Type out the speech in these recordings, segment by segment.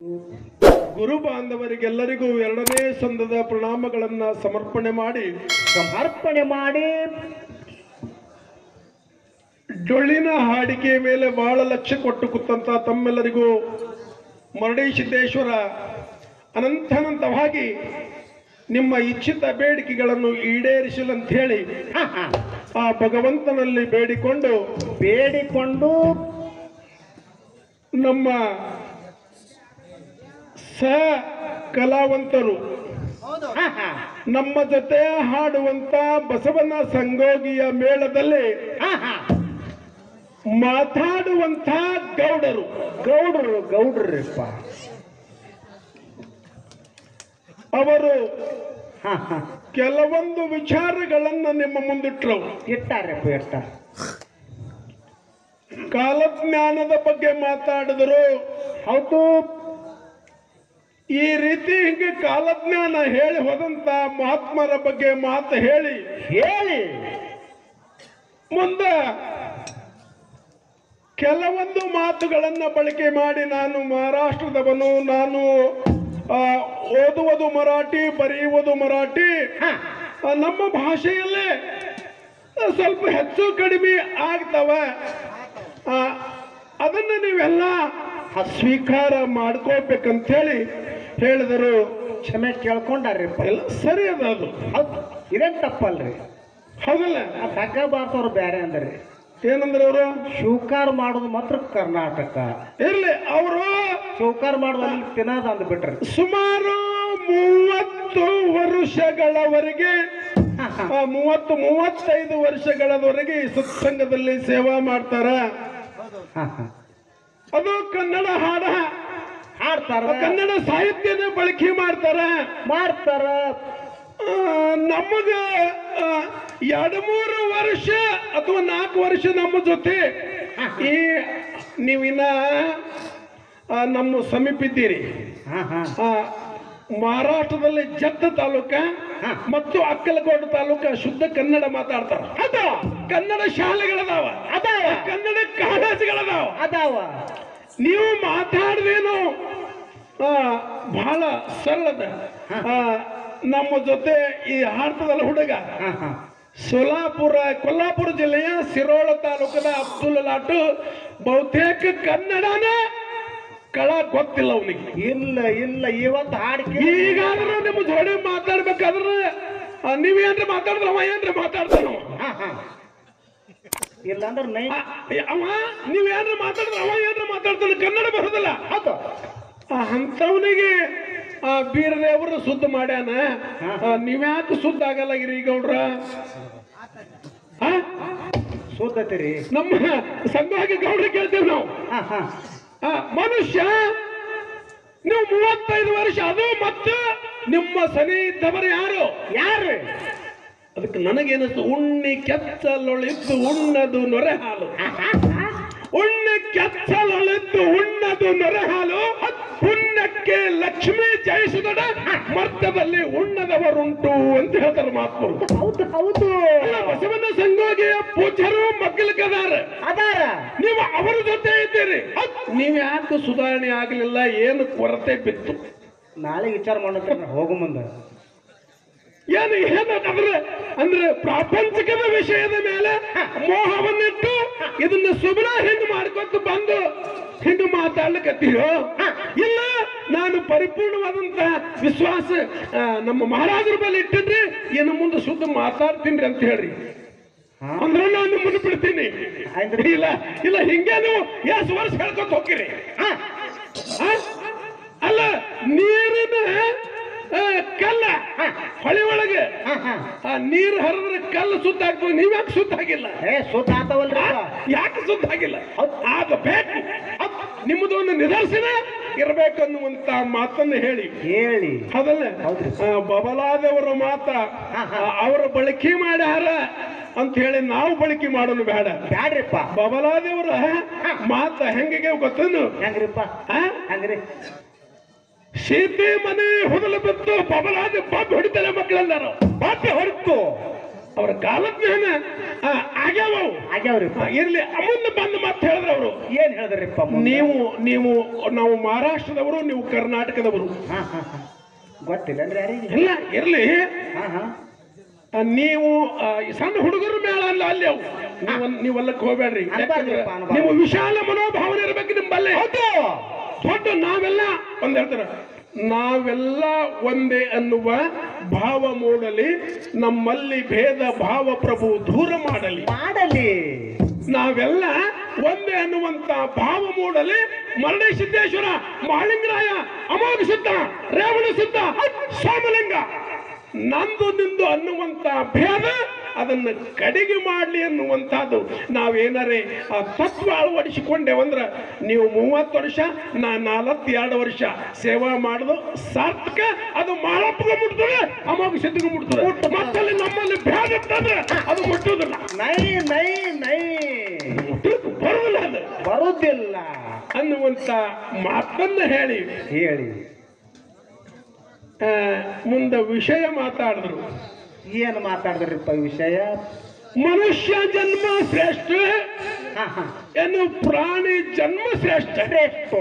ಗುರು ಬಾಂಧವರಿಗೆಲ್ಲರಿಗೂ ಎರಡನೇ ಸಂದದ ಪ್ರಣಾಮಗಳನ್ನ ಸಮರ್ಪಣೆ ಮಾಡಿ ಸಮರ್ಪಣೆ ಮಾಡಿ ಡೊಳ್ಳಿನ ಹಾಡಿಕೆ ಮೇಲೆ ಬಹಳ ಲಕ್ಷ್ಯ ಕೊಟ್ಟು ಕೂತಂತ ತಮ್ಮೆಲ್ಲರಿಗೂ ಮರಡಿ ಸಿದ್ದೇಶ್ವರ ಅನಂತನಂತವಾಗಿ ನಿಮ್ಮ ಇಚ್ಛಿತ ಬೇಡಿಕೆಗಳನ್ನು ಈಡೇರಿಸಲಂತ ಹೇಳಿ ಹ, ಹ. ಆ ಭಗವಂತನಲ್ಲಿ ಬೇಡಿಕೊಂಡು ಬೇಡಿಕೊಂಡು ನಮ್ಮ ಸ ಕಲಾವಂತರು ಹ, ಹ. ನಮ್ಮ ಜೊತೆ ಹಾಡುವಂತ ಬಸವನ ಸಂಗೋಗಿಯ ಮೇಳದಲ್ಲಿ ಹ, ಹ. ಮಾತಾಡುವಂತ ಗೌಡರು ಗೌಡ್ರು ಗೌಡ್ರಪ್ಪ ಅವರು ಹ, ಹ. ಕೆಲವೊಂದು ವಿಚಾರಗಳನ್ನ ನಿಮ್ಮ ಮುಂದಿಟ್ರು ಇಟ್ಟಾರಪ್ಪ ಇಟ್ಟಾರ ಕಾಲಜ್ಞಾನದ ಬಗ್ಗೆ ಮಾತಾಡಿದ್ರು ಹೌದು ಈ ರೀತಿ ಹಿಂಗೆ ಕಾಲಜ್ಞಾನ ಹೇಳಿ ಹೋದಂತ ಮಹಾತ್ಮರ ಬಗ್ಗೆ ಮಾತು ಹೇಳಿ ಹೇಳಿ ಮುಂದೆ ಕೆಲವೊಂದು ಮಾತುಗಳನ್ನ ಬಳಕೆ ಮಾಡಿ ನಾನು ಮಹಾರಾಷ್ಟ್ರದವನು ನಾನು ಆ, ಓದುವುದು ಮರಾಠಿ ಬರೆಯುವುದು ಮರಾಠಿ ಹ. ಆ, ನಮ್ಮ ಭಾಷೆಯಲ್ಲೇ ಆ, ಸ್ವಲ್ಪ ಹೆಚ್ಚು ಕಡಿಮೆ ಆಗ್ತವೆ ಆ, ಅದನ್ನು ನೀವೆಲ್ಲ ಸ್ವೀಕಾರ ಮಾಡ್ಕೋಬೇಕಂತೇಳಿ ಹೇಳಿದರು ಕ್ಷಮೆ ಕೇಳ್ಕೊಂಡಾರಪ್ಪ ಎಲ್ಲ ಸರಿ ಅದ ಅದು ಹೌದು ಇದೇನ್ ತಪ್ಪಲ್ರಿ ಹೌದಲ್ಲ ಆ ತಗ್ಗ ಬಾರ್ಸೋರು ಬೇರೆ ಅಂದ್ರಿ ಏನಂದ್ರೆ ಅವರು ಶಿವಕಾರ ಮಾಡೋದು ಮಾತ್ರ ಕರ್ನಾಟಕ ಇರ್ಲಿ ಅವರು ಶಿವಕಾರ ಮಾಡೋದು ಅಲ್ಲಿ ತಿನ್ನೋದು ಅಂದ್ಬಿಟ್ರಿ ಸುಮಾರು ಮೂವತ್ತು ವರ್ಷಗಳವರೆಗೆ ಹ, ಹ. ಆ, ಮೂವತ್ತು ಮೂವತ್ತೈದು ವರ್ಷಗಳವರೆಗೆ ಈ ಸತ್ಸಂಗದಲ್ಲಿ ಸೇವಾ ಮಾಡ್ತಾರ ಹ, ಹ. ಅದು ಕನ್ನಡ ಹಾಡ ಹಾಡ್ತಾರ ಕನ್ನಡ ಸಾಹಿತ್ಯನ ಬಳಕೆ ಮಾಡ್ತಾರ ಮಾಡ್ತಾರ ಆ, ನಮಗ ಆ, ಎರಡು ಮೂರು ವರ್ಷ ಅಥವಾ ನಾಲ್ಕು ವರ್ಷ ನಮ್ಮ ಜೊತೆ ಈ ನೀವಿನ್ನ ಆ, ನಮ್ಮ ಸಮೀಪಿದ್ದೀರಿ ಹ, ಹ. ಆ, ಮಹಾರಾಷ್ಟ್ರದಲ್ಲಿ ಜತ್ತ ತಾಲೂಕ ಹ. ಮತ್ತು ಅಕ್ಕಲಕೋಟೆ ತಾಲೂಕ ಶುದ್ಧ ಕನ್ನಡ ಮಾತಾಡ್ತಾರ ಅದ ಕನ್ನಡ ಶಾಲೆಗಳದಾವ ಅದಾವ ಕನ್ನಡ ಕಾಲೇಜುಗಳದಾವ ಅದಾವ ನೀವು ಮಾತಾಡ್ದೇನು ಆ, ಬಹಳ ಸರಳದ ಆ, ನಮ್ಮ ಜೊತೆ ಈ ಹಾಡ್ತದಲ್ಲ ಹುಡುಗ ಹ, ಹ. ಸೋಲಾಪುರ ಕೊಲ್ಲಾಪುರ ಜಿಲ್ಲೆಯ ಸಿರೋಳ ತಾಲೂಕದ ಅಬ್ದುಲ್ ಲಾಟು ಬಹುತೇಕ ಕನ್ನಡನೇ ಕಳ ಗೊತ್ತಿಲ್ಲ ಅವನಿಗೆ ಇಲ್ಲ ಇಲ್ಲ ಇವತ್ತು ಹಾಡಿಕೆ ಈಗಾದ್ರೂ ನಿಮ್ಮ ಜೋಡಿ ಮಾತಾಡ್ಬೇಕಾದ್ರೆ ಆ, ನೀವೇನ್ರ ಮಾತಾಡಿದ್ರ ಅವ ಏನ್ರ ಮಾತಾಡ್ತಾನವ ಹ, ಹ. ಇಲ್ಲ ಅಂದ್ರೆ ನೈ ಆ, ಅವ ನೀವೇನ್ರ ಮಾತಾಡಿದ್ರ ಅವ ಏನ್ರ ಮಾತಾಡ್ತಾನೆ ಕನ್ನಡ ಬರೋದಿಲ್ಲ ಹೌದು ಆ, ಅಂಥವನಿಗೆ ಆ ಬೀರದೇವರು ಶುದ್ಧ ಮಾಡ್ಯಾನ ಆ, ನೀವ್ಯಾಕೆ ಶುದ್ಧ ಆಗಲ್ಲ ಗಿರಿ ಗೌಡ್ರ ಆ? ಸೋದತಿರಿ ನಮ್ಮ ಸಂಘವಾಗಿ ಗೌಡ್ರ ಕೇಳ್ತೇವೆ ನಾವು ಹ, ಹ. ಆ, ಮನುಷ್ಯ ನೀವು ಮೂವತ್ತೈದು ವರ್ಷ ಅದು ಮತ್ತು ನಿಮ್ಮ ಸನಿ ಇದ್ದವರು ಯಾರು ಯಾರು ಅದಕ್ಕೆ ನನಗೇನಿಸ್ತು ಉಣ್ಣಿ ಕೆಚ್ಚಲೊಳಿದ್ದು ಉಣ್ಣದು ನೊರೆ ಹಾಲು ಉಣ್ಣಿ ಕೆಚ್ಚಲೊಳಿದ್ದು ಉಣ್ಣದು ನೊರೆ ಹಾಲು ಪುಣ್ಯಕ್ಕೆ ಲಕ್ಷ್ಮಿ ಜಯಿಸಿದಡ ಮರ್ತದಲ್ಲಿ ಉಣ್ಣದವರುಂಟು ಅಂತ ಹೇಳ್ತಾರೆ ಮಹಾತ್ಮರು ಹೌದು ಹೌದು ಅಲ್ಲ, ಬಸವನ ಸಂಗೋಗಿಯ ಪೂಜ್ಯರು ಮಗ್ಗಲಿಕ್ಕದಾರ ಅದಾರ ನೀವು ಅವರ ಜೊತೆ ಇದ್ದೀರಿ ನೀವು ಯಾಕೆ ಸುಧಾರಣೆ ಆಗಲಿಲ್ಲ ಏನು ಕೊರತೆ ಬಿತ್ತು ನಾಳೆ ವಿಚಾರ ಮಾಡ್ತಾರೆ ಹೋಗು ಮುಂದೆ ಏನು ಏನು ಅಂದ್ರೆ ಅಂದ್ರೆ ಪ್ರಾಪಂಚಿಕದ ವಿಷಯದ ಮೇಲೆ ಮೋಹವನ್ನಿಟ್ಟು ಇದನ್ನ ಸುಬಲ ಹಿಂಗ್ ಮಾಡ್ಕೊತ ಬಂದು ಹಿಂಗ ಮಾತಾಡ್ಲಿಕ್ಕತ್ತೀರೋ ಇಲ್ಲ ನಾನು ಪರಿಪೂರ್ಣವಾದಂತ ವಿಶ್ವಾಸ ಆ, ನಮ್ಮ ಮಹಾರಾಜರ ಮೇಲೆ ಇಟ್ಟಿದ್ರಿ ಇನ್ನು ಮುಂದೆ ಶುದ್ಧ ಮಾತಾಡ್ತೀನಿ ಅಂತ ಹೇಳ್ರಿ ಹಾ. ಅಂದ್ರೆ ನಾನು ನಿಮ್ಮನ್ನು ಬಿಡ್ತೀನಿ ಅಂದ್ರೆ ಇಲ್ಲ ಇಲ್ಲ ಹಿಂಗೆ ನೀವು ಎಷ್ಟು ವರ್ಷ ಹೇಳ್ಕೊತ ಹೋಗ್ತೀರಿ ಹ, ಆ? ಅಲ್ಲ ನೀರಿನ ಆ, ಕಲ್ಲ ಹೊಳಿ ಒಳಗೆ ಹ, ಹ. ಆ ನೀರು ಹರಿದ್ರೆ ಕಲ್ಲು ಸುತ್ತ ಆಗ್ತದೆ ನೀವ್ ಯಾಕೆ ಸುತ್ತ ಆಗಿಲ್ಲ ಏ ಸುತ್ತ ಆತವಲ್ರಿ ಆ? ಯಾಕೆ ಸುತ್ತ ಆಗಿಲ್ಲ ಆಗಬೇಕು ಅದ್ ನಿಮ್ಮದು ಒಂದು ನಿದರ್ಶನ ಇರಬೇಕನ್ನುವಂತ ಮಾತನ್ನು ಹೇಳಿ ಹೇಳಿ ಹೌದಲ್ಲ ಹೌದ್ರಿ. ಆ, ಬಬಲಾದವರ ಮಾತ ಹಾ, ಹಾ. ಆ, ಅವರ ಬಳಕೆ ಮಾಡ್ಯಾರ ಅಂತ ಹೇಳಿ ನಾವು ಬಳಕೆ ಮಾಡೋನು ಬೇಡ ಬ್ಯಾಡ್ರಿಪ್ಪ ಬಬಲಾದೇವರ ಮಾತ ಹೆಂಗೆ ಗೊತ್ತೇನು ಹೆಂಗ್ರಿಪ್ಪ ಆ? ಹೆಂಗ್ರಿ ಸೀತೆ ಮನೆ ಹೊದಲು ಬಿತ್ತು ಬಬಲಾದ ಬಾಬ್ ಹೊಡಿತಾರೆ ಮಕ್ಕಳೆಲ್ಲರೂ ಬಾಪೆ ಹೊರತು ಅವರ ಕಾಲಜ್ಞಾನ ಆ, ಆಗ್ಯಾವ ಅವು. ಆಗ್ಯಾವ್ರಿಪ್ಪ ಆ, ಇರ್ಲಿ ಮುಂದೆ ಬಂದು ಮತ್ತೆ ಹೇಳಿದ್ರು ಅವರು ಏನ್ ಹೇಳಿದ್ರಿಪ್ಪ ಮುಂದೆ? ನೀವು ನೀವು ನಾವು ಮಹಾರಾಷ್ಟ್ರದವರು ನೀವು ಕರ್ನಾಟಕದವರು ಹಾ ಹಾ ಹಾ ಗೊತ್ತಿಲ್ಲನ್ರಿ ಯಾರಿಗೆ ಇಲ್ಲ ಇರ್ಲಿ ಹಾ ಹಾ ಆ, ನೀವು ಆ, ಈ ಸಣ್ಣ ಹುಡುಗರ ಮೇಳ ಅಲ್ಲ ಅಲ್ಲಿ ಅವು ನೀವು ನೀವಲ್ಲಕ್ಕೆ ಹೋಗ್ಬೇಡ್ರಿ ಅನ್ಬಾರ್ದ್ರಿಪ್ಪ, ಯಾಕಂದ್ರೆ ಅನ್ಬಾರ್ದು. ನೀವು ವಿಶಾಲ ಮನೋಭಾವನೆ ಇರ್ಬೇಕು ನಿಮ್ಮಲ್ಲೇ ಹೌದು ದೊಡ್ಡ ನಾವೆಲ್ಲ ಒಂದ್ ಹೇಳ್ತಾರ ನಾವೆಲ್ಲ ಒಂದೇ ಅನ್ನುವ ಭಾವ ಮೂಡಲಿ ನಮ್ಮಲ್ಲಿ ಭೇದ ಭಾವ ಪ್ರಭು ದೂರ ಮಾಡಲಿ ಮಾಡಲಿ ನಾವೆಲ್ಲ ಒಂದೇ ಅನ್ನುವಂತ ಭಾವ ಮೂಡಲಿ ಮರಳಿ ಸಿದ್ದೇಶ್ವರ ಮಾಳಿಂಗರಾಯ ಅಮೋಘ ಸಿದ್ಧ ರೇವಣ ಸಿದ್ಧ ಸೋಮಲಿಂಗ ನಂದು ನಿಂದು ಅನ್ನುವಂತ ಭೇದ ಅದನ್ನ ಕಡಿಗೆ ಮಾಡಲಿ ಅನ್ನುವಂಥದ್ದು ನಾವೇನಾರೇ ಆ ತತ್ವ ಅಳವಡಿಸಿಕೊಂಡೇವಂದ್ರ ನೀವು ಮೂವತ್ತು ವರ್ಷ ನಾ ನಾಲ್ವತ್ತೆರಡು ವರ್ಷ ಸೇವಾ ಮಾಡುದು ಸಾರ್ಥಕ ಅದು ಮಾಳಪ್ಪಗೆ ಮುಟ್ತದೆ ಅಮೋಘ ಸಿದ್ಧಿಗೆ ಮುಟ್ತದೆ ಮತ್ತಲ್ಲಿ ನಮ್ಮಲ್ಲಿ ಭೇದ ಇರ್ತಂದ್ರೆ ಅದು ಮುಟ್ಟುದಿಲ್ಲ ನೈ ನೈ ನೈ ಮುಟ್ಟಲಿಕ್ಕೆ ಬರುದಿಲ್ಲ ಅದು ಬರುದಿಲ್ಲ ಅನ್ನುವಂತ ಮಾತನ್ನ ಹೇಳಿ ಹೇಳಿ ಆ, ಮುಂದೆ ವಿಷಯ ಮಾತಾಡಿದ್ರು ಏನ್ ಮಾತಾಡಿದ್ರಿಪ್ಪ ಈ ವಿಷಯ ಮನುಷ್ಯ ಜನ್ಮ ಶ್ರೇಷ್ಠ ಹಾ ಹಾ ಏನು ಪ್ರಾಣಿ ಜನ್ಮ ಶ್ರೇಷ್ಠ ಶ್ರೇಷ್ಠ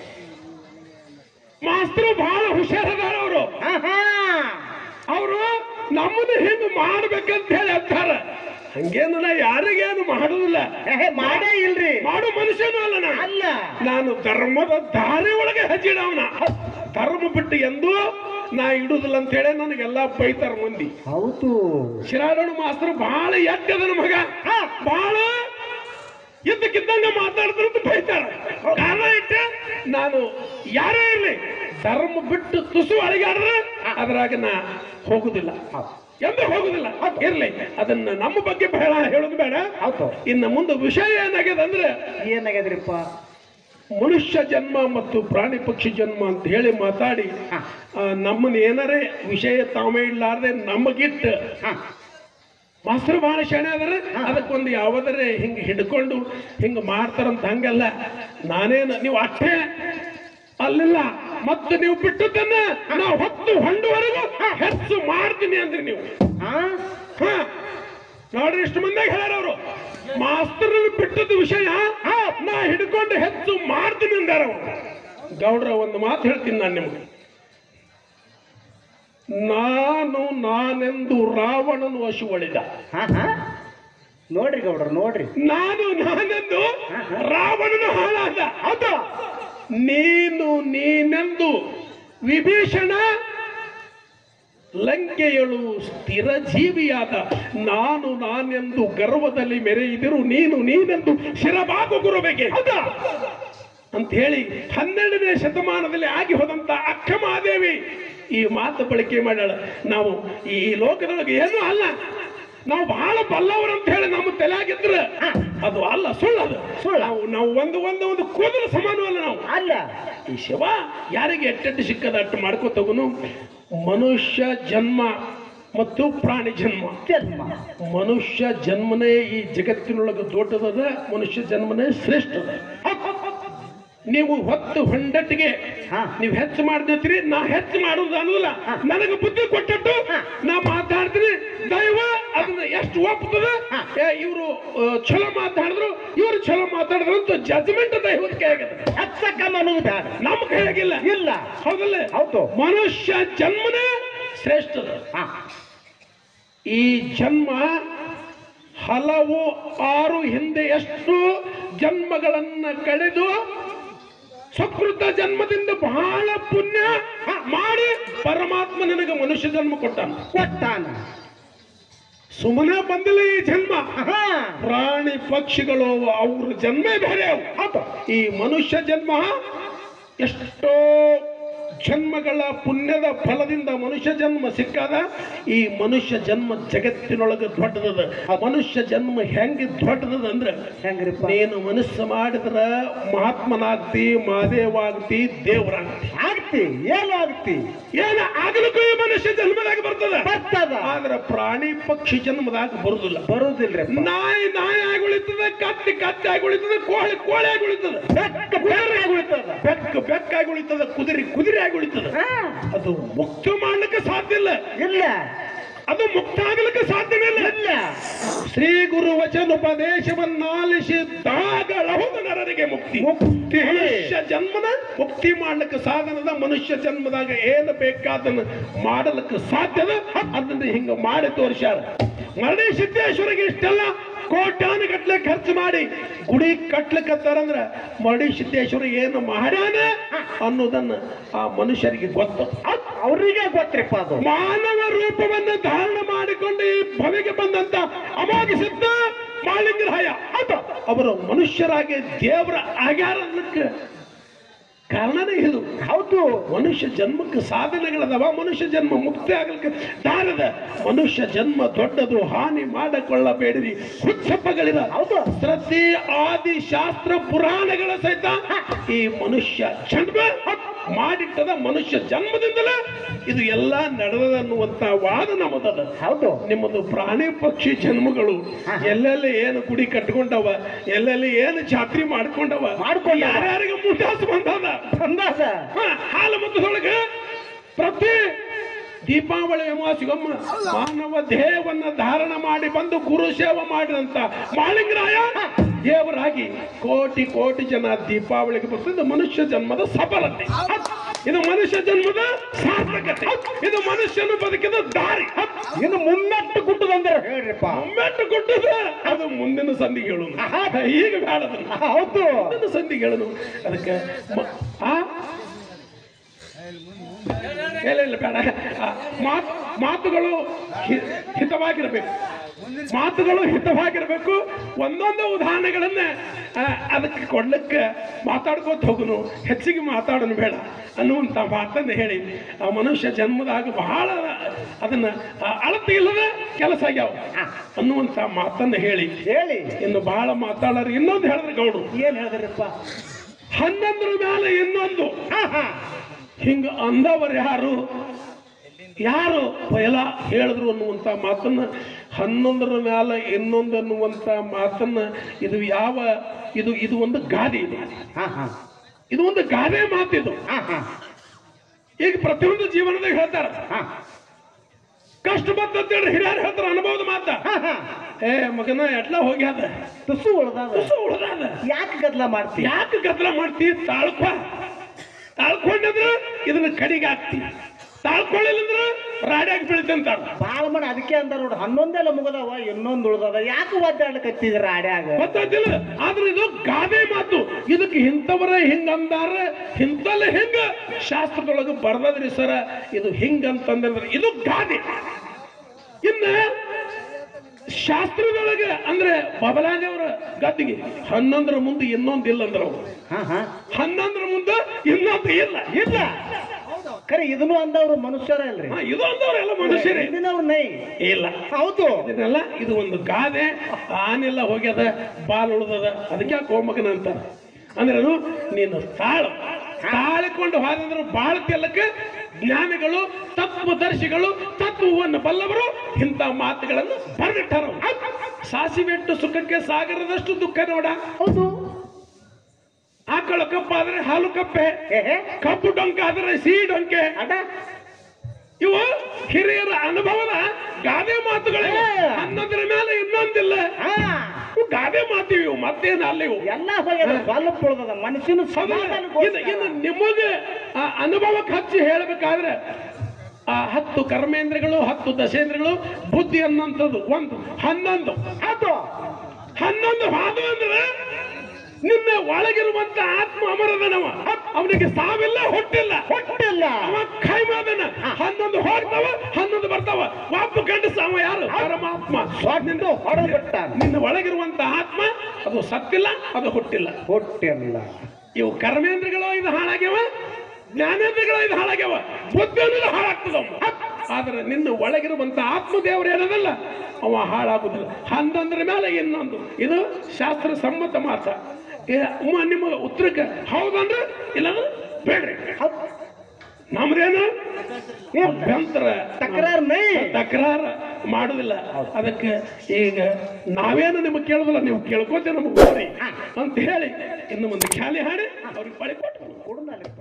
ಮಾಸ್ತರು ಬಹಳ ಹುಷಾರದಾರ ಅವರು ಹಾ ಹಾ ಅವರು ನಮ್ಮನ್ನ ಹಿಂಗ್ ಮಾಡ್ಬೇಕಂತ ಹೇಳಿ ಅಂತಾರ ಹಂಗೇನಲ್ಲ ಯಾರಿಗೇನು ಮಾಡುದಿಲ್ಲ ಏ, ಮಾಡೇ ಇಲ್ರಿ ಮಾಡು ಮನುಷ್ಯನೂ ಅಲ್ಲ ನಾನು ಅಲ್ಲ ನಾನು ಧರ್ಮದ ದಾರಿ ಒಳಗೆ ಹಚ್ಚಿಡವನ ಧರ್ಮ ಬಿಟ್ಟು ಎಂದೂ ನಾ ಇಡುದಿಲ್ಲ ಅಂತ ಹೇಳಿ ನನಗೆಲ್ಲ ಬೈತಾರ ಮಂದಿ ಹೌದು ಶಿರಾಡೋಣ ಮಾಸ್ತರ್ ಬಹಳ ಎಟ್ಟದ ಮಗ ಬಹಳ ಇದ್ದಕ್ಕಿದ್ದಂಗ ಮಾತಾಡ್ತಾರಂತ ಬೈತಾರ ಕಾರಣ ಇಟ್ಟ ನಾನು ಯಾರೇ ಇರಲಿ ಧರ್ಮ ಬಿಟ್ಟು ತುಸು ಅಳಿಗಾಡ್ರೆ ಅದ್ರಾಗ ನಾ ಹೋಗುದಿಲ್ಲ ಎಂದು ಹೋಗುದಿಲ್ಲ ಇರ್ಲಿ ಅದನ್ನ ನಮ್ಮ ಬಗ್ಗೆ ಬೇಡ ಹೇಳೋದು ಬೇಡ ಹೌದು ಇನ್ನು ಮುಂದೆ ವಿಷಯ ಏನಾಗಿದೆ ಅಂದ್ರೆ ಏನಾಗ್ಯದ್ರಿಪ್ಪ ಮನುಷ್ಯ ಜನ್ಮ ಮತ್ತು ಪ್ರಾಣಿ ಪಕ್ಷಿ ಜನ್ಮ ಅಂತ ಹೇಳಿ ಮಾತಾಡಿ ಹಾ. ಆ, ನಮ್ಮನ್ನ ಏನಾರೇ ವಿಷಯ ತಾವೇ ಇಲ್ಲಾರ್ದೆ ನಮಗಿಟ್ಟು ಹಾ ಮಾಸ್ತರು ಬಹಳ ಶಾಣೆ ಅದಾರ ಅದಕ್ಕೊಂದು ಯಾವ್ದಾರೆ ಹಿಂಗೆ ಹಿಡ್ಕೊಂಡು ಹಿಂಗೆ ಮಾಡ್ತಾರಂತ ಹಂಗಲ್ಲ ನಾನೇನು ನೀವು ಅಷ್ಟೇ ಅಲ್ಲಿಲ್ಲ ಮತ್ತೆ ನೀವು ಬಿಟ್ಟದನ್ನ ನಾವು ಹೊತ್ತು ಹೊಂಡುವರೆಗೂ ಹೆಚ್ಚು ಮಾಡ್ತೀನಿ ಅಂದ್ರಿ ನೀವು ಹಾ ಹಾ ನೋಡ್ರಿ ಇಷ್ಟು ಮಂದಿಯಾಗ ಹೇಳ್ಯಾರ ಅವರು ಮಾಸ್ತರ್ ಬಿಟ್ಟದ ವಿಷಯ ನಾ ಹಿಡ್ಕೊಂಡು ಹೆಚ್ಚು ಮಾಡ್ತೀನಿ ಅಂದಾರ ಅವರು ಗೌಡ್ರ ಒಂದು ಮಾತು ಹೇಳ್ತೀನಿ ನಾನು ನಿಮಗೆ ನಾನು ನಾನೆಂದು ರಾವಣನು ಹಸುವಳಿದ ಹಾ ಹಾ ನೋಡ್ರಿ ಗೌಡ್ರ ನೋಡ್ರಿ ನಾನು ನಾನೆಂದು ರಾವಣನ ಹಾಳಾದ ಹೌದಾ ನೀನು ನೀನೆಂದು ವಿಭೀಷಣ ಲಂಕೆಯಳು ಸ್ಥಿರ ಜೀವಿಯಾದ ನಾನು ನಾನೆಂದು ಗರ್ವದಲ್ಲಿ ಮೆರೆಯಿದಿರು ನೀನು ನೀನೆಂದು ಶಿರಬಾಗು ಗುರುಬೇಕೆ ಹೌದಾ ಅಂತ ಹೇಳಿ ಹನ್ನೆರಡನೇ ಶತಮಾನದಲ್ಲಿ ಆಗಿ ಹೋದಂತ ಅಕ್ಕ ಮಹಾದೇವಿ ಈ ಮಾತು ಬಳಕೆ ಮಾಡ್ಯಾಳ ನಾವು ಈ ಲೋಕದೊಳಗೆ ಏನೂ ಅಲ್ಲ ನಾವು ಬಹಳ ಬಲ್ಲವರು ಅಂತ ಹೇಳಿ ನಮ್ಮ ತಲೆಯಾಗಿದ್ರ ಅದು ಅಲ್ಲ ಸುಳ್ಳು ಅದು ಸುಳ್ಳು ನಾವು ನಾವು ಒಂದು ಒಂದು ಒಂದು ಕೂದಲು ಸಮಾನವಲ್ಲ ನಾವು ಅಲ್ಲ ಈ ಶಿವ ಯಾರಿಗೆ ಎಟ್ಟೆಟ್ಟು ಸಿಕ್ಕದ ಅಟ್ಟು ಮಾಡ್ಕೋತವನು ಮನುಷ್ಯ ಜನ್ಮ ಮತ್ತು ಪ್ರಾಣಿ ಜನ್ಮ ಜನ್ಮ ಮನುಷ್ಯ ಜನ್ಮನೇ ಈ ಜಗತ್ತಿನೊಳಗೆ ದೊಡ್ಡದದ ಮನುಷ್ಯ ಜನ್ಮನೇ ಶ್ರೇಷ್ಠದ ನೀವು ಹೊತ್ತು ಹೊಂಡಟ್ಟಿಗೆ ಹಾ. ನೀವು ಹೆಚ್ಚು ಮಾಡ್ತೀರಿ ನಾ ಹೆಚ್ಚು ಮಾಡುದು ಅನ್ನೋದಿಲ್ಲ ನನಗೆ ಬುದ್ಧಿ ಕೊಟ್ಟಟ್ಟು ನಾ ಮಾತಾಡ್ತೀನಿ ದೈವ ಅದನ್ನ ಎಷ್ಟು ಒಪ್ತದ ಇವರು ಚಲೋ ಮಾತಾಡಿದ್ರು ಇವರು ಚಲೋ ಮಾತಾಡಿದ್ರು ಅಂತ ಜಜ್ಮೆಂಟ್ ದೈವದ ಕೈಯಾಗದ ಹಚ್ಚಕ ಅನ್ನೋದು ಬೇಡ ನಮ್ಮ ಕೈಯಾಗಿಲ್ಲ ಇಲ್ಲ ಹೌದಲ್ಲ ಹೌದು ಮನುಷ್ಯ ಜನ್ಮನೇ ಶ್ರೇಷ್ಠದ ಹಾ ಈ ಜನ್ಮ ಹಲವು ಆರು ಹಿಂದೆ ಎಷ್ಟು ಜನ್ಮಗಳನ್ನ ಕಳೆದು ಸುಕೃತ ಜನ್ಮದಿಂದ ಬಹಳ ಪುಣ್ಯ ಮಾಡಿ ಪರಮಾತ್ಮ ನನಗೆ ಮನುಷ್ಯ ಜನ್ಮ ಕೊಟ್ಟಾನ ಕೊಟ್ಟಾನ ಸುಮ್ಮನೆ ಬಂದಿಲ್ಲ ಈ ಜನ್ಮ ಹಾ ಪ್ರಾಣಿ ಪಕ್ಷಿಗಳು ಅವ್ರ ಜನ್ಮೇ ಬೇರೆ ಅವು ಹೌದು ಈ ಮನುಷ್ಯ ಜನ್ಮ ಎಷ್ಟೋ ಜನ್ಮಗಳ ಪುಣ್ಯದ ಫಲದಿಂದ ಮನುಷ್ಯ ಜನ್ಮ ಸಿಕ್ಕಾದ ಈ ಮನುಷ್ಯ ಜನ್ಮ ಜಗತ್ತಿನೊಳಗೆ ದೊಡ್ಡದದ ಆ ಮನುಷ್ಯ ಜನ್ಮ ಹೆಂಗೆ ದೊಡ್ಡದದ ಅಂದ್ರೆ ಹೆಂಗ್ರಿಪ್ಪ ನೀನು ಮನಸ್ಸು ಮಾಡಿದ್ರ ಮಹಾತ್ಮನಾಗ್ತಿ ಮಾದೇವಾಗ್ತಿ ದೇವರಾಗ್ತಿ ಆಗ್ತಿ ಏನು ಆಗ್ತಿ ಏನ ಆಗ್ಲಿಕ್ಕೂ ಈ ಮನುಷ್ಯ ಜನ್ಮದಾಗ ಬರ್ತದ ಬರ್ತದ ಆದ್ರೆ ಪ್ರಾಣಿ ಪಕ್ಷಿ ಜನ್ಮದಾಗ ಬರುದಿಲ್ಲ ಬರುದಿಲ್ರಿ ನಾಯಿ ನಾಯಿ ಆಗಿ ಉಳಿತದೆ ಕತ್ತಿ ಕತ್ತಿ ಆಗಿ ಉಳಿತದೆ ಕೋಳಿ ಕೋಳಿ ಆಗಿ ಉಳಿತದೆ ಬೆಕ್ಕ ಬೇರೆ ಉಳಿತದ ಬೆಕ್ಕು ಬೆಕ್ಕಾಗಿ ಉಳಿತದೆ ಕುದುರೆ ಕುದುರೆ ಆಗಿ ಉಳಿತದೆ ಹಾ ಅದು ಮುಕ್ತ ಮಾಡ್ಲಿಕ್ಕೆ ಸಾಧ್ಯ ಇಲ್ಲ ಇಲ್ಲ ಅದು ಮುಕ್ತ ಆಗಲಿಕ್ಕೆ ಸಾಧ್ಯವಿಲ್ಲ ಇಲ್ಲ ಶ್ರೀ ಗುರು ವಚನೋಪದೇಶವನ್ನಾಲಿಸಿದಾಗಲಹುದು ನರರಿಗೆ ಮುಕ್ತಿ ಮುಕ್ತಿ ಮನುಷ್ಯ ಜನ್ಮನ ಮುಕ್ತಿ ಮಾಡ್ಲಿಕ್ಕೆ ಸಾಧನದ ಮನುಷ್ಯ ಜನ್ಮದಾಗ ಏನು ಬೇಕಾದನ್ನು ಮಾಡಲಿಕ್ಕೆ ಸಾಧ್ಯದ ಅದನ್ನ ಹಿಂಗ ಮಾಡಿ ತೋರಿಸ್ಯಾರ ಮರಳಿ ಸಿದ್ದೇಶ್ವರಿಗೆ ಇಷ್ಟೆಲ್ಲ ಕೋಟ್ಯಾನ ಗಟ್ಲೆ ಖರ್ಚು ಮಾಡಿ ಗುಡಿ ಕಟ್ಲಿಕ್ಕತ್ತಾರಂದ್ರ ಮರಳಿ ಸಿದ್ದೇಶ್ವರ ಏನು ಮಾಡ್ಯಾನ ಅನ್ನೋದನ್ನ ಆ ಮನುಷ್ಯರಿಗೆ ಗೊತ್ತು ಅವ್ರಿಗೆ ಗೊತ್ತಿರಪ್ಪ ಅದು ಮಾನವ ರೂಪವನ್ನು ಧಾರಣ ಮಾಡಿಕೊಂಡು ಈ ಭವಿಗೆ ಬಂದಂತ ಅಮಾಗಿ ಸಿದ್ಧ ಮಾಳಿಂಗರಾಯ ಆತ ಅವರು ಮನುಷ್ಯರಾಗಿ ದೇವರ ಆಗ್ಯಾರ ಅನ್ನಕ್ಕೆ ಕಾರಣನೇ ಇದು ಹೌದು ಮನುಷ್ಯ ಜನ್ಮಕ್ಕೆ ಸಾಧನೆಗಳದವ ಮನುಷ್ಯ ಜನ್ಮ ಮುಕ್ತಿ ಆಗಲಿಕ್ಕೆ ದಾರದ ಮನುಷ್ಯ ಜನ್ಮ ದೊಡ್ಡದು ಹಾನಿ ಮಾಡಕೊಳ್ಳಬೇಡಿರಿ ಹುಚ್ಚಪ್ಪಗಳಿರ ಹೌದು ಶ್ರದ್ಧೆ ಆದಿ ಶಾಸ್ತ್ರ ಪುರಾಣಗಳ ಸಹಿತ ಈ ಮನುಷ್ಯ ಜನ್ಮ ಮಾಡಿಟ್ಟದ ಮನುಷ್ಯ ಜನ್ಮದಿಂದಲೇ ಇದು ಎಲ್ಲ ನಡೆದದ ಅನ್ನುವಂತ ವಾದ ನಮ್ಮದದ ಹೌದು ನಿಮ್ಮದು ಪ್ರಾಣಿ ಪಕ್ಷಿ ಜನ್ಮಗಳು ಎಲ್ಲೆಲ್ಲಿ ಏನು ಗುಡಿ ಕಟ್ಕೊಂಡವ ಎಲ್ಲೆಲ್ಲಿ ಏನು ಜಾತ್ರೆ ಮಾಡ್ಕೊಂಡವ ಮಾಡ್ಕೊಂಡವ. ಯಾರ್ಯಾರಿಗೆ ಮುಟ್ಟಾಸ ಬಂದದ ಬಂದಾದ ಹ, ಹಾಲು ಮತದೊಳಗೆ ಪ್ರತಿ ದೀಪಾವಳಿ ಅಮಾವಾಸ್ಯಗೊಮ್ಮ ಮಾನವ ದೇಹವನ್ನ ಧಾರಣ ಮಾಡಿ ಬಂದು ಗುರು ಸೇವೆ ಮಾಡಿದಂತ ಮಾಳಿಂಗರಾಯ ದೇವರಾಗಿ ಕೋಟಿ ಕೋಟಿ ಜನ ದೀಪಾವಳಿಗೆ ಬರ್ತದೆ ಮನುಷ್ಯ ಜನ್ಮದ ಸಫಲತೆ ಇದು ಮನುಷ್ಯ ಜನ್ಮದ ಸಾರ್ಥಕತೆ ಇದು ಮನುಷ್ಯನು ಬದುಕಿದ ದಾರಿ ಇನ್ನು ಮುನ್ನಟ್ಟು ಗುಟ್ಟದಂದ್ರೆ ಹೇಳ್ರಿಪ್ಪ ಒಮ್ಮೆಟ್ಟು ಕೊಟ್ಟದ ಅದು ಮುಂದಿನ ಸಂಧಿಗೆ ಹೇಳು ಈಗ ಬೇಡದನ್ನ ಹೌದು ಮುಂದಿನ ಸಂಧಿಗೆ ಹೇಳೋದು ಅದಕ್ಕೆ ಮ- ಆ ಇಲ್ಲ ಇಲ್ಲ ಬೇಡ ಆ, ಮಾತ್- ಮಾತುಗಳು ಹಿ- ಹಿತವಾಗಿರಬೇಕು ಮಾತುಗಳು ಹಿತವಾಗಿರಬೇಕು ಒಂದೊಂದು ಉದಾಹರಣೆಗಳನ್ನ ಆ, ಅದಕ್ಕೆ ಕೊಡ್ಲಿಕ್ಕೆ ಮಾತಾಡ್ಕೋತ ಹೋಗುನು ಹೆಚ್ಚಿಗೆ ಮಾತಾಡೋನು ಬೇಡ ಅನ್ನುವಂಥ ಮಾತನ್ನು ಹೇಳಿ ಆ ಮನುಷ್ಯ ಜನ್ಮದಾಗ ಬಹಳ ಅದನ್ನ ಆ, ಅಳತೆ ಇಲ್ಲದ ಕೆಲಸ ಆಗ್ಯಾವ ಅನ್ನುವಂಥ ಮಾತನ್ನು ಹೇಳಿ ಹೇಳಿ ಇನ್ನು ಬಹಳ ಮಾತಾಡೋರು ಇನ್ನೊಂದು ಹೇಳಿದ್ರೆ ಗೌಡ್ರು ಏನ್ ಹೇಳಿದ್ರಪ್ಪ ಹನ್ನೊಂದರ ಮೇಲೆ ಇನ್ನೊಂದು ಹಾ ಹಾ ಹಿಂಗ ಅಂದವರು ಯಾರು ಯಾರು ಪೈಲ ಹೇಳಿದ್ರು ಅನ್ನುವಂಥ ಮಾತನ್ನ ಹನ್ನೊಂದರ ಮ್ಯಾಲ ಇನ್ನೊಂದು ಅನ್ನುವಂಥ ಮಾತನ್ನ ಇದು ಯಾವ ಇದು ಇದು ಒಂದು ಗಾದೆ ಇದು ಹಾ ಹಾ ಇದು ಒಂದು ಗಾದೆ ಮಾತಿದು ಹಾ ಹಾ ಈಗ ಪ್ರತಿಯೊಂದು ಜೀವನದಾಗ ಹೇಳ್ತಾರ ಹಾ ಕಷ್ಟ ಬಂತಂತೇಳಿ ಹಿರಿಯರು ಹೇಳ್ತಾರ ಅನುಭವದ ಮಾತ ಹಾ ಹಾ ಏ ಮಗನ ಎಟ್ಲ ಹೋಗ್ಯಾದ ತುಸು ಉಳ್ದಾದ ತುಸು ಉಳ್ದಾದ ಯಾಕೆ ಗದ್ಲ ಮಾಡ್ತಿ ಯಾಕೆ ಗದ್ದಲ ಮಾಡ್ತಿ ತಾಳ್ಕೊ ತಾಳ್ಕೊಂಡಿದ್ರೆ ಇದನ್ನ ಕಡಿಗೆ ಹಾಕ್ತಿ ತಾಳ್ಕೊಳ್ಳಿಲ್ಲ ಅಂದ್ರೆ ರಾಡ್ಯಾಗಿ ಬೀಳ್ತಂತಾರ ಬಾಳ ಮಾಡಿ ಅದಕ್ಕೆ ಅಂದ ನೋಡು ಹನ್ನೊಂದೆಲ್ಲ ಮುಗದವ ಇನ್ನೊಂದು ಉಳ್ದದ ಯಾಕೆ ಒದ್ದಾಡ್ಲಕತ್ತಿದ್ರ ಆಡ್ಯಾಗ ಗೊತ್ತಾಯ್ತಿಲ್ಲ ಆದ್ರೆ ಇದು ಗಾದೆ ಮಾತು ಇದಕ್ಕೆ ಇಂಥವರ ಹಿಂಗ ಅಂದಾರ ಇಂಥಲ್ಲ ಹಿಂಗ ಶಾಸ್ತ್ರದೊಳಗೆ ಬರ್ದದ್ರಿ ಸರ ಇದು ಹಿಂಗಂತಂದ್ರೆ ಇದು ಗಾದೆ ಇನ್ನ ಶಾಸ್ತ್ರದೊಳಗೆ ಅಂದ್ರೆ ಬಬಲಾದೇವರ ಗದ್ದಿಗೆ ಹನ್ನೊಂದರ ಮುಂದೆ ಇನ್ನೊಂದಿಲ್ಲ ಅಂದ್ರೆ ಅವ್ರು ಹಾ ಹಾ ಹನ್ನೊಂದರ ಮುಂದೆ ಇನ್ನೊಂದು ಇಲ್ಲ ಇಲ್ಲ ಖರೆ ಇದನ್ನು ಅಂದವ್ರು ಮನುಷ್ಯರ ಅಲ್ರಿ ಹಾ, ಇದು ಅಂದವ್ರೆಲ್ಲ ಮನುಷ್ಯರೇ ಹಿಂದಿನವ್ರು ನೈ ಇಲ್ಲ ಹೌದು ಇದನ್ನೆಲ್ಲ ಇದು ಒಂದು ಗಾದೆ ಆನೆಲ್ಲ ಹೋಗ್ಯದ ಬಾಲ್ ಉಳ್ದದ ಅದಕ್ಕೆ ಯಾಕೆ ಹೋಗ್ಮಗನ ಅಂತ ಅಂದ್ರೆ ಅದು ನೀನು ತಾಳು ತಾಳಿಕೊಂಡು ಹೋದಂದ್ರೆ ಬಾಳ ತೆಲ್ಲಕ್ಕೆ ಜ್ಞಾನಿಗಳು ತತ್ವದರ್ಶಿಗಳು ತತ್ವವನ್ನು ಬಲ್ಲವರು ಇಂಥ ಮಾತುಗಳನ್ನು ಬರೆದಿಟ್ಟಾರ ಸಾಸಿವೆಟ್ಟು ಸುಖಕ್ಕೆ ಸಾಗರದಷ್ಟು ದುಃಖ ನೋಡ ಹೌದು ಆಕಳು ಕಪ್ಪಾದ್ರೆ ಹಾಲು ಕಪ್ಪೆ ಏಹೇ ಕಪ್ಪು ಡೊಂಕ ಆದ್ರೆ ಸಿಹಿ ಡೊಂಕೆ ಅಡ ಇವು ಹಿರಿಯರ ಅನುಭವದ ಗಾದೆ ಮಾತುಗಳೇ ಹಾ. ಹನ್ನೊಂದರ ಮೇಲೆ ಇನ್ನೊಂದಿಲ್ಲ ಹಾ ಇವು ಗಾದೆ ಮಾತಿವಿ ಇವು ಮತ್ತೇನು ಅಲ್ಲ ಇವು ಎಲ್ಲ ಹೋಗ್ಯದ ಬಲ್ಪ ಉಳ್ದದ ಮನುಷ್ಯನ ಸಮಾಧಾನ ಇದು ಇನ್ನು ನಿಮಗೆ ಆ ಅನುಭವಕ್ಕೆ ಹಚ್ಚಿ ಹೇಳಬೇಕಾದ್ರೆ ಆ ಹತ್ತು ಕರ್ಮೇಂದ್ರಗಳು ಹತ್ತು ದಶೇಂದ್ರಗಳು ಬುದ್ಧಿ ಅನ್ನೋಂಥದ್ದು ಒಂದು ಹನ್ನೊಂದು ಅದು ಹನ್ನೊಂದು ಹಾದು ಅಂದ್ರೆ ನಿನ್ನ ಒಳಗಿರುವಂತ ಆತ್ಮ ಅಮರದನವ ಅವನಿಗೆ ಸಾವಿಲ್ಲ ಹೊಟ್ಟಿಲ್ಲ ಹೊಟ್ಟಿಲ್ಲ ಅವ ಖೈಮಾದನ ಹನ್ನೊಂದು ಹೋಗ್ತಾವ ಹನ್ನೊಂದು ಬರ್ತಾವ ಒಬ್ಬ ಗಂಡಸ ಅವ ಯಾರು ಪರಮಾತ್ಮ ಹೊಟ್ಟು ಹೊಡೆದು ಬಿಟ್ಟಾನ ನಿನ್ನ ಒಳಗಿರುವಂತ ಆತ್ಮ ಅದು ಸತ್ತಿಲ್ಲ ಅದು ಹುಟ್ಟಿಲ್ಲ ಹೊಟ್ಟಿಲ್ಲ ಇವು ಕರ್ಮೇಂದ್ರಗಳು ಇದು ಹಾಳಾಗ್ಯವ ಜ್ಞಾನೇಂದ್ರಗಳು ಇದು ಹಾಳಾಗ್ಯವ ಬುದ್ಧಿಯನ್ನು ಹಾಳಾಗ್ತದ ಆದ್ರೆ ನಿನ್ನ ಒಳಗಿರುವಂತ ಆತ್ಮದೇವರು ಏನದಲ್ಲ ಅವ ಹಾಳಾಗುದಿಲ್ಲ ಹನ್ನೊಂದರ ಮೇಲೆ ಇನ್ನೊಂದು ಇದು ಶಾಸ್ತ್ರ ಸಮ್ಮತ ಮಾತ ಏ, ಉಮ್ಮ ನಿಮ್ಮ ಉತ್ತರಕ್ಕೆ ಹೌದಂದ್ರೆ ಇಲ್ಲಂದ್ರೆ ಬೇಡ್ರಿ ನಮ್ದೇನು ಅಭ್ಯಂತರ ತಕರಾರ್ ನೈ ತಕರಾರ ಮಾಡುದಿಲ್ಲ ಅದಕ್ಕೆ ಈಗ ನಾವೇನು ನಿಮಗೆ ಕೇಳುದಿಲ್ಲ ನೀವು ಕೇಳ್ಕೋತೀರ ನಮಗೆ ಹೋರಿ ಅಂತ ಹೇಳಿ ಇನ್ನು ಮುಂದೆ ಖ್ಯಾಲಿ ಹಾಡಿ ಅವ್ರಿಗೆ ಬಳಿ ಕೊಟ್ಟು ಕೊಡು ನನಗೆ